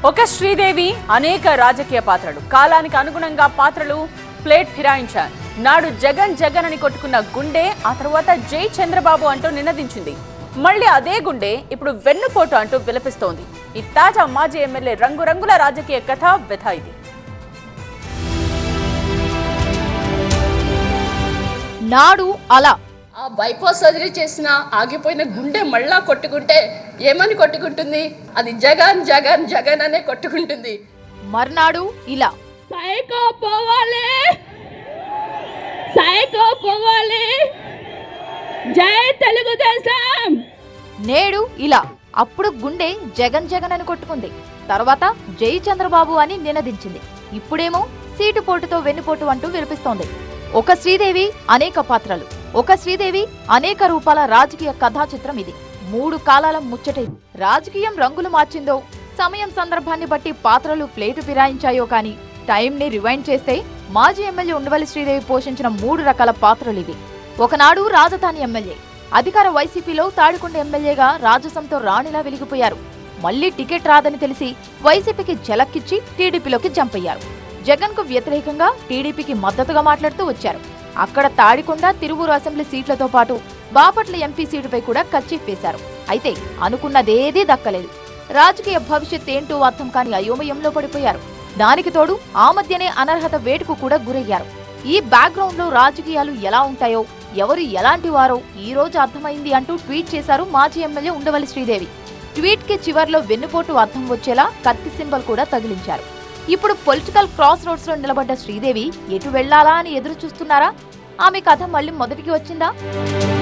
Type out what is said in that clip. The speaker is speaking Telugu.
ఒక శ్రీదేవి అనేక రాజకీయ పాత్రలు కాలానికి అనుగుణంగా పాత్రలు ప్లేట్ ఫిరాయించారు నాడు జగన్ జగన్ అని కొట్టుకున్న గుండె ఆ తర్వాత జై చంద్రబాబు అంటూ నినదించింది మళ్ళీ అదే గుండె ఇప్పుడు వెన్నుపోటు అంటూ విలపిస్తోంది ఈ తాజా మాజీ ఎమ్మెల్యే రంగురంగుల రాజకీయ కథ వ్యథ ఇది నాడు అలా ఆ బైపాస్ సర్జరీ చేసిన ఆగిపోయిన గుండె మళ్ళా కొట్టుకుంటే ఏమని కొట్టుకుంటుంది అది జగన్ జగన్ జగన్ అనే కొట్టుకుంటుంది మర్నాడు ఇలా సైకో పోవాలి సైకో పోవాలి జై తెలుగుదేశం నేడు ఇలా అప్పుడు గుండె జగన్ జగన్ అని కొట్టుకుంది తర్వాత జై చంద్రబాబు అని నినదించింది ఇప్పుడేమో సీటు పోటుతో వెన్నుపోటు అంటూ వినిపిస్తోంది ఒక శ్రీదేవి అనేక పాత్రలు ఒక శ్రీదేవి అనేక రూపాల రాజకీయ కథా చిత్రం ఇది మూడు కాలాల ముచ్చటే రాజకీయం రంగులు మార్చిందో సమయం సందర్భాన్ని బట్టి పాత్రలు ప్లేటు ఫిరాయించాయో కానీ టైంని రివైండ్ చేస్తే మాజీ ఎమ్మెల్యే ఉండవల్లి శ్రీదేవి పోషించిన మూడు రకాల పాత్రలు ఇవి ఒకనాడు రాజధాని ఎమ్మెల్యే అధికార వైసీపీలో తాడికొండ ఎమ్మెల్యేగా రాజసంతో రాణిలా వెలిగిపోయారు మళ్లీ టికెట్ రాదని తెలిసి వైసీపీకి జలక్కిచ్చి టీడీపీలోకి జంప్ అయ్యారు జగన్ కు వ్యతిరేకంగా టీడీపీకి మద్దతుగా మాట్లాడుతూ వచ్చారు అక్కడ తాడికొండ తిరువూరు అసెంబ్లీ సీట్లతో పాటు బాపట్ల ఎంపీ సీటుపై కూడా కచ్చిఫ్ వేశారు అయితే అనుకున్నదేదీ దక్కలేదు రాజకీయ భవిష్యత్ ఏంటో అర్థం కాని అయోమయంలో పడిపోయారు దానికి తోడు ఆ మధ్యనే అనర్హత వేటుకు కూడా గురయ్యారు ఈ బ్యాక్గ్రౌండ్ లో రాజకీయాలు ఎలా ఉంటాయో ఎవరు ఎలాంటి వారో ఈ రోజు అర్థమైంది అంటూ ట్వీట్ చేశారు మాజీ ఎమ్మెల్యే ఉండవల్లి శ్రీదేవి ట్వీట్ కి చివర్లో వెన్నుపోటు అర్థం వచ్చేలా కత్తి సింబల్ కూడా తగిలించారు ఇప్పుడు పొలిటికల్ క్రాస్ రోడ్స్ లో నిలబడ్డ శ్రీదేవి ఎటు వెళ్లాలా అని ఎదురు చూస్తున్నారా ఆమె కథ మళ్ళీ మొదటికి వచ్చిందా